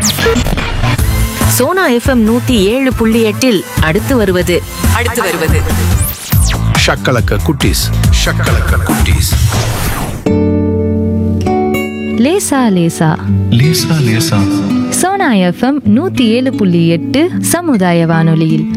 Sona FM நூத்தி ஏழு புள்ளி எட்டில் அடுத்து வருவது அடுத்து வருவது ஷக்கலக்க குட்டீஸ் ஷக்கலக்க குட்டீஸ் லேசா லேசா லேசா லேசா சோனா எஃப்எம் நூத்தி ஏழு புள்ளி எட்டு சமுதாய வானொலியில்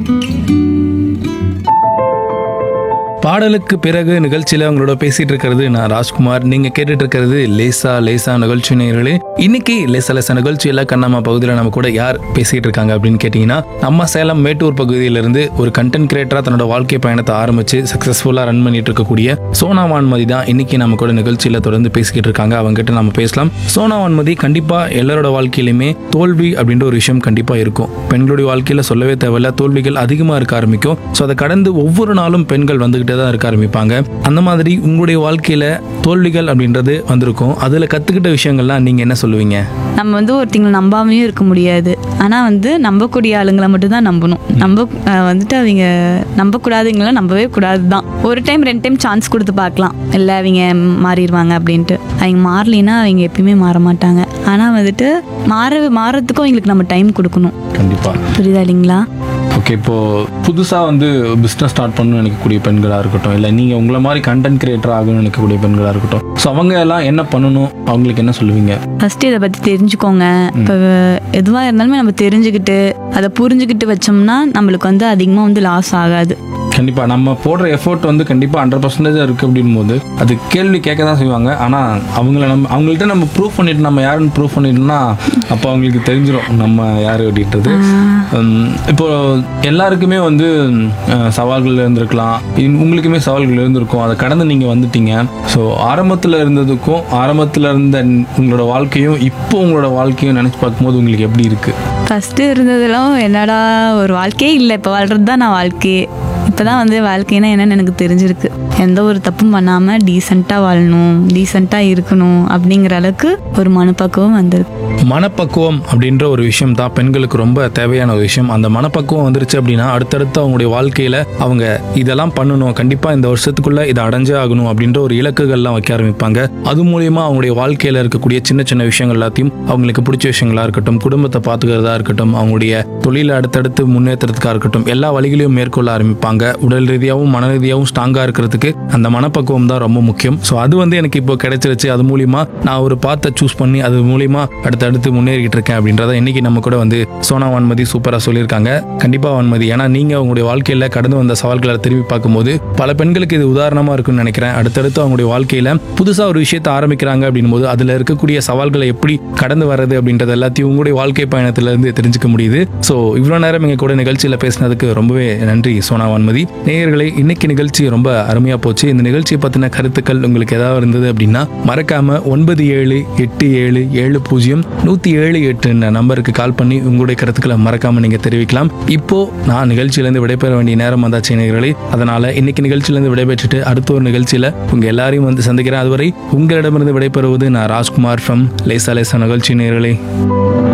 பாடலுக்கு பிறகு நிகழ்ச்சியில உங்களோட பேசிட்டு இருக்கிறது நான் ராஜ்குமார் நீங்க கேட்டுட்டு இருக்கிறது லேசா லேசா நிகழ்ச்சி நேயர்களே இன்னைக்கு லேசா லேசா நிகழ்ச்சியில கண்ணம்மா பகுதியில் நம்ம கூட யார் பேசிட்டு இருக்காங்க அப்படின்னு கேட்டீங்கன்னா நம்ம சேலம் மேட்டூர் பகுதியிலிருந்து ஒரு கண்டென்ட் கிரியேட்டரா தன்னோட வாழ்க்கை பயணத்தை ஆரம்பிச்சு சக்சஸ்ஃபுல்லா ரன் பண்ணிட்டு இருக்கக்கூடிய சோனா வான்மதி தான் இன்னைக்கு நம்ம கூட நிகழ்ச்சியில தொடர்ந்து பேசிக்கிட்டு இருக்காங்க அவங்க கிட்ட நம்ம பேசலாம் சோனா வான்மதி கண்டிப்பா எல்லாரோட வாழ்க்கையிலுமே தோல்வி அப்படின்ற ஒரு விஷயம் கண்டிப்பா இருக்கும் பெண்களுடைய வாழ்க்கையில சொல்லவே தேவையில்ல தோல்விகள் அதிகமா இருக்க ஆரம்பிக்கும் ஸோ அதை கடந்து ஒவ்வொரு நாளும் பெண்கள் வந்துகிட்டே தான் இருக்க ஆரம்பிப்பாங்க அந்த மாதிரி உங்களுடைய வாழ்க்கையில தோல்விகள் அப்படின்றது வந்திருக்கும் அதுல கத்துக்கிட்ட விஷயங்கள்லாம் நீங்க என்ன சொல்லுவீங்க நம்ம வந்து ஒருத்தங்களை நம்பாமையும் இருக்க முடியாது ஆனால் வந்து நம்பக்கூடிய ஆளுங்களை மட்டும்தான் நம்பணும் நம்ப அஹ் வந்துட்டு அவங்க நம்பக்கூடாதுங்களை நம்பவே கூடாது தான் ஒரு டைம் ரெண்டு டைம் சான்ஸ் கொடுத்து பார்க்கலாம் இல்லை அவங்க மாறிடுவாங்க அப்படின்ட்டு அவங்க மாறலினா அவங்க எப்பயுமே மாற மாட்டாங்க ஆனால் வந்துட்டு மாற மாறத்துக்கும் அவங்களுக்கு நம்ம டைம் கொடுக்கணும் கண்டிப்பா புரியுதா இல்லைங்களா ஓகே இப்போ புதுசா வந்து பிஸ்னஸ் ஸ்டார்ட் பண்ணணும்னு நினைக்கக்கூடிய பெண்களா இருக்கட்டும் இல்லை நீங்க உங்களை மாதிரி கண்டென்ட் கிரியேட்டர் ஆகணும்னு நினைக்கக்கூடிய பெண்களா இருக்கட்டும் ஸோ அவங்க எல்லாம் என்ன பண்ணணும் அவங்களுக்கு என்ன சொல்லுவீங்க ஃபர்ஸ்ட் இதை பற்றி தெரிஞ்சுக்கோங்க இப்போ எதுவாக இருந்தாலுமே நம்ம தெரிஞ்சுக்கிட்டு அதை புரிஞ்சுக்கிட்டு வச்சோம்னா நம்மளுக்கு வந்து அதிகமாக வந்து லாஸ் ஆகாது கண்டிப்பா நம்ம போடுற எஃபோர்ட் வந்து கண்டிப்பா ஹண்ட்ரட் பர்சன்டேஜ் இருக்கு அப்படின் போது அது கேள்வி கேட்க தான் செய்வாங்க ஆனா அவங்கள நம்ம அவங்கள்ட்ட நம்ம ப்ரூவ் பண்ணிட்டு நம்ம யாருன்னு ப்ரூவ் பண்ணிட்டோம்னா அப்போ அவங்களுக்கு தெரிஞ்சிடும் நம்ம யாரு அப்படின்றது உம், இப்போ எல்லாருக்குமே வந்து அஹ், சவால்கள் இருந்திருக்கலாம் இன்- உங்களுக்குமே சவால்கள் இருந்திருக்கும் அதை கடந்து நீங்க வந்துட்டீங்க ஸோ ஆரம்பத்துல இருந்ததுக்கும் ஆரம்பத்துல இருந்த உங்களோட வாழ்க்கையும் இப்போ உங்களோட வாழ்க்கையும் நினைச்சு பார்க்கும்போது உங்களுக்கு எப்படி இருக்கு ஃபஸ்ட்டு இருந்ததெல்லாம் என்னடா ஒரு வாழ்க்கையே இல்லை இப்போ வாழ்கிறது தான் நான் வாழ்க்கையே இப்போ தான் வந்து வாழ்க்கைனா என்னன்னு எனக்கு தெரிஞ்சிருக்கு எந்த ஒரு தப்பும் பண்ணாமல் டீசெண்டாக வாழணும் டீசெண்டாக இருக்கணும் அப்படிங்கிற அளவுக்கு ஒரு மனப்பக்குவம் வந்திருக்கு மனப்பக்குவம் அப்படின்ற ஒரு விஷயம் தான் பெண்களுக்கு ரொம்ப தேவையான ஒரு விஷயம் அந்த மனப்பக்குவம் வந்துருச்சு அப்படின்னா அடுத்தடுத்து அவங்களுடைய வாழ்க்கையில அவங்க இதெல்லாம் பண்ணணும் கண்டிப்பா இந்த வருஷத்துக்குள்ள இதை அடைஞ்சே ஆகணும் அப்படின்ற ஒரு இலக்குகள்லாம் வைக்க ஆரம்பிப்பாங்க அது மூலியமா அவங்களுடைய வாழ்க்கையில இருக்கக்கூடிய சின்ன சின்ன விஷயங்கள் எல்லாத்தையும் அவங்களுக்கு பிடிச்ச விஷயங்களா இருக்கட்டும் குடும்பத்தை பார்த்துக்கிறதா இருக்கட்டும் அவங்களுடைய தொழிலை அடுத்தடுத்து முன்னேற்றத்துக்காக இருக்கட்டும் எல்லா வழிகளையும் மேற்கொள்ள ஆரம்பிப்பாங்க உடல் ரீதியாகவும் மன ரீதியாகவும் ஸ்ட்ராங்கா இருக்கிறதுக்கு அந்த மனப்பக்குவம் தான் ரொம்ப முக்கியம் ஸோ அது வந்து எனக்கு இப்போ கிடைச்சிருச்சு அது மூலியமா நான் ஒரு பாத்தை சூஸ் பண்ணி அது மூலியமா அடுத்தடுத்து முன்னேறிக்கிட்டு இருக்கேன் அப்படின்றத இன்னைக்கு நம்ம கூட வந்து சோனா வான்மதி சூப்பராக சொல்லியிருக்காங்க கண்டிப்பா வான்மதி ஏன்னா நீங்க உங்களுடைய வாழ்க்கையில கடந்து வந்த சவால்களை திரும்பி பார்க்கும்போது பல பெண்களுக்கு இது உதாரணமா இருக்கும்னு நினைக்கிறேன் அடுத்தடுத்து அவங்களுடைய வாழ்க்கையில புதுசா ஒரு விஷயத்தை ஆரம்பிக்கிறாங்க அப்படின்னும் போது அதுல இருக்கக்கூடிய சவால்களை எப்படி கடந்து வர்றது அப்படின்றது எல்லாத்தையும் உங்களுடைய வாழ்க்கை பயணத்துல இருந்து தெரிஞ்சுக்க முடியுது ஸோ இவ்வளோ நேரம் எங்க கூட நிகழ்ச்சியில பேசினதுக்கு ரொம்பவே நன்றி சோனா வான்மதி நேயர்களே இன்னைக்கு நிகழ்ச்சி ரொம்ப அருமையா போச்சு இந்த நிகழ்ச்சியை பத்தின கருத்துக்கள் உங்களுக்கு ஏதாவது இருந்தது அப்படின்னா மறக்காம ஒன்பது ஏழு எட்டு ஏழு ஏழு பூஜ்ஜியம் நூத்தி ஏழு எட்டு நம்பருக்கு கால் பண்ணி உங்களுடைய கருத்துக்களை மறக்காம நீங்க தெரிவிக்கலாம் இப்போ நான் நிகழ்ச்சியிலேருந்து விடைபெற வேண்டிய நேரம் வந்தாச்சு நேயர்களே அதனால இன்னைக்கு நிகழ்ச்சியிலேருந்து விடைபெற்றுட்டு அடுத்த ஒரு நிகழ்ச்சியில உங்க எல்லாரையும் வந்து சந்திக்கிறேன் அதுவரை உங்களிடமிருந்து விடைபெறுவது நான் ராஜ்குமார் ஃப்ரம் லேசா லேசா நிகழ்ச்சி நேயர்களே